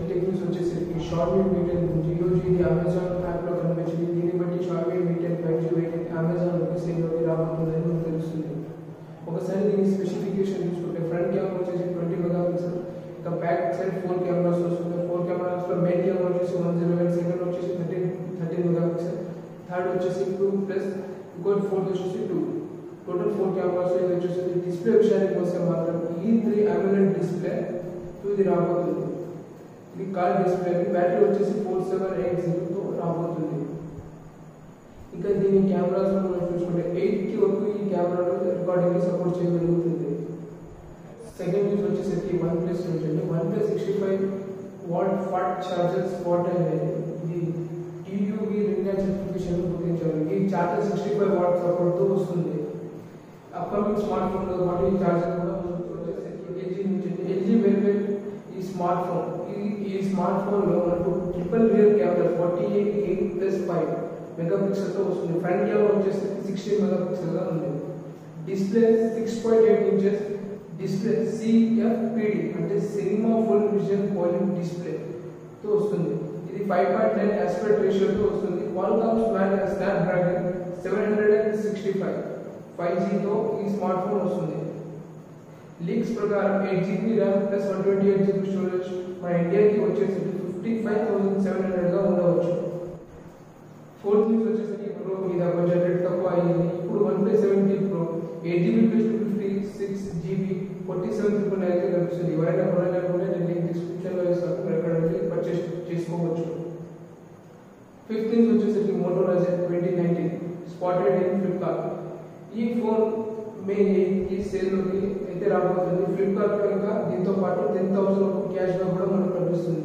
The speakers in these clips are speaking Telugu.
టెక్నిక్స్ వచ్చేసరికి షార్ట్వేర్ మీటర్ గురించి ఈరోజు ఇది అమెజాన్ యాప్లో కనిపించింది దీన్ని బట్టి షార్ట్వేర్ మీటర్ ఫైవ్ జీ వెయిటింగ్ అమెజాన్ సేల్లోకి రాబోతుందని మనకు తెలుస్తుంది ఒకసారి దీని స్పెసిఫికేషన్ చూసుకుంటే ఫ్రంట్ కెమెరా వచ్చేసి ట్వంటీ మెగా పిక్సెల్ ఇంకా బ్యాక్ సైడ్ ఫోర్ కెమెరాస్ వస్తుంది ఫోర్ కెమెరాస్లో మెయిన్ కెమెరా వచ్చేసి వన్ జీరో ఎయిట్ సెకండ్ వచ్చేసి thirteen thirteen megapixel third వచ్చేసి టూ ప్లస్ ఇంకోటి ఫోర్త్ వచ్చేసి టూ టోటల్ ఫోర్ కెమెరాస్ ఇది వచ్చేసి డిస్ప్లే విషయానికి వస్తే మాత్రం ఈ త్రీ అమ్యులెంట్ డిస్ప్లే ఇది రాబోతుంది ఇది కాల్ డిస్ప్లే బ్యాటరీ వచ్చేసి ఫోర్ సెవెన్ ఎయిట్ జీరోతో రాబోతుంది ఇంకా దీని కెమెరాస్ మనం చూసుకుంటే ఎయిట్ కి వరకు ఈ కెమెరాలో రికార్డింగ్ సపోర్ట్ చేయగలుగుతుంది సెకండ్ న్యూస్ వచ్చేసరికి వన్ ప్లస్ నుంచి అంటే OnePlus sixty five watt fast charger spot అనేది ఇది టీయూవి ఇండియా సర్టిఫికేషన్ గుర్తించారు ఈ చార్జర్ సిక్స్టీ ఫైవ్ వాట్ సపోర్ట్తో వస్తుంది అప్కమింగ్ స్మార్ట్ ఫోన్ కాబట్టి ఈ చార్జర్ కూడా ఎల్జీ నుంచి ఎల్జీ వేరే ఈ స్మార్ట్ ఫోన్ ఈ ఈ స్మార్ట్ ఫోన్ లో మనకు triple rear camera forty eight eight plus five mega pixel తో వస్తుంది ఫ్రంట్ కెమెరా వచ్చేసి సిక్స్టీన్ మెగా పిక్సెల్ గా ఉంది display six point eight inches display CFPD అంటే cinema full vision volume display తో వస్తుంది ఇది ఫైవ్ పాయింట్ నైన్ ఆస్పెక్ట్ రేషియోతో వస్తుంది Qualcomm snap snapdragon seven hundred and sixty five five జీతో ఈ స్మార్ట్ ఫోన్ వస్తుంది లీక్స్ ప్రకారం eight GB RAM plus one twenty eight GB storage మన ఇండియాకి వచ్చేసి ఫిఫ్టీ ఫైవ్ థౌసండ్ సెవెన్ హండ్రెడ్గా ఉండవచ్చు ఫోర్త్ న్యూస్ వచ్చేసరికి ప్రో మీద కొంచెం రేట్ తక్కువ అయ్యింది ఇప్పుడు OnePlus seventy pro eight GB plus two fifty six GB forty seven triple నైన్కి లభిస్తుంది ఎవరైనా కొనాలనుకుంటే నేను లింక్ డిస్క్రిప్షన్లో ఇస్తాను మీరు అక్కడ వెళ్ళి పర్చేస్ చేసుకోవచ్చు ఫిఫ్త్ న్యూస్ వచ్చేసరికి Moto Razr twenty nineteen spotted in Flipkart ఈ ఫోన్ మే ఎయిట్కి సేల్లోకి అయితే రాబోతుంది ఫ్లిప్కార్ట్ ఇంకా దీంతో పాటు టెన్ థౌసండ్ క్యాష్ బ్యాక్ కూడా మనకు లభిస్తుంది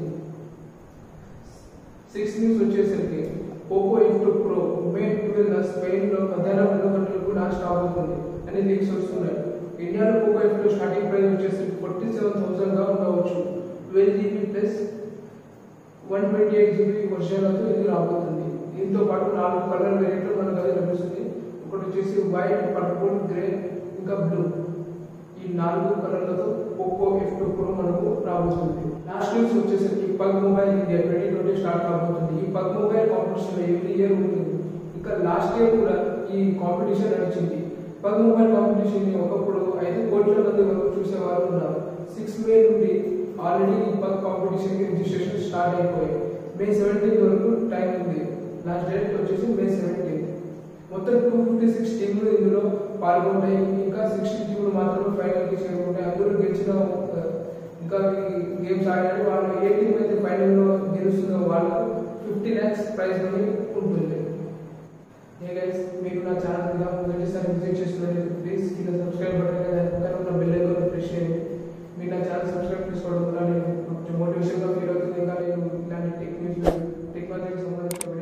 సిక్స్ న్యూస్ వచ్చేసరికి Poco F two pro May twelve స్పెయిన్లో మధ్యాహ్నం రెండు గంటలకు లాంచ్ కాబోతుంది అని లీక్స్ వస్తున్నాయి ఇండియాలో Poco F two starting price వచ్చేసి ఫార్టీ సెవెన్ థౌసండ్గా ఉండవచ్చు twelve GB plus one twenty eight GB వర్షన్లతో ఇది రాబోతుంది దీంతో పాటు నాలుగు కలర్ వేరియంట్లు మనకు అది లభిస్తుంది ఒకటి వచ్చేసి వైట్ పర్పుల్ గ్రే ఇంకా బ్లూ ఈ నాలుగు కలర్లతో పోకో ఎఫ్ టూ ప్రో మనకు రాబోతుంది లాస్ట్ న్యూస్ వచ్చేసరికి PUBG mobile India twenty twenty start కాబోతుంది ఈ PUBG mobile competition every year ఉంటుంది ఇంకా లాస్ట్ ఇయర్ కూడా ఈ కాంపిటీషన్ నడిచింది పగ్ మొబైల్ కాంపిటీషన్ ఒకప్పుడు ఐదు కోట్ల మంది వరకు చూసేవారు ఉన్నారు సిక్స్ మే నుండి ఆల్రెడీ ఈ పగ్ కాంపిటీషన్ కి రిజిస్ట్రేషన్ స్టార్ట్ అయిపోయాయి మే సెవెంటీన్త్ వరకు టైం ఉంది లాస్ట్ డేట్ వచ్చేసి మే సెవెంటీన్త్ మొత్తం టూ ఫిఫ్టీ సిక్స్ టీంలు ఇందులో పాల్గొంటాయి ఇంకా సిక్స్టీ టీంలు మాత్రమే ఫైనల్ కి చేరుకుంటాయి అందులో గెలిచిన ఒక- ఇంకా గేమ్స్ ఆడారు వాళ్ళు ఏ టీం అయితే ఫైనల్ లో గెలుస్తుందో వాళ్ళకు ఫిఫ్టీ ల్యాక్స్ ప్రైజ్ మనీ ఉంటుంది హే గైస్ మీరు నా ఛానల్ మీద మొదటిసారి విజిట్ చేస్తున్నట్లయితే ప్లీజ్ కింద సబ్స్క్రైబ్ బటన్ కదా పక్కన ఉన్న బెల్ ఐకాన్ ప్రెస్ చేయండి మీరు నా ఛానల్ సబ్స్క్రైబ్ చేసుకోవడం వల్ల నేను కొంచెం మోటివేషన్గా ఫీల్ అవుతుంది ఇంకా నేను ఇలాంటి టెక్నిక్స్ టెక్నాలజీకి సంబంధించిన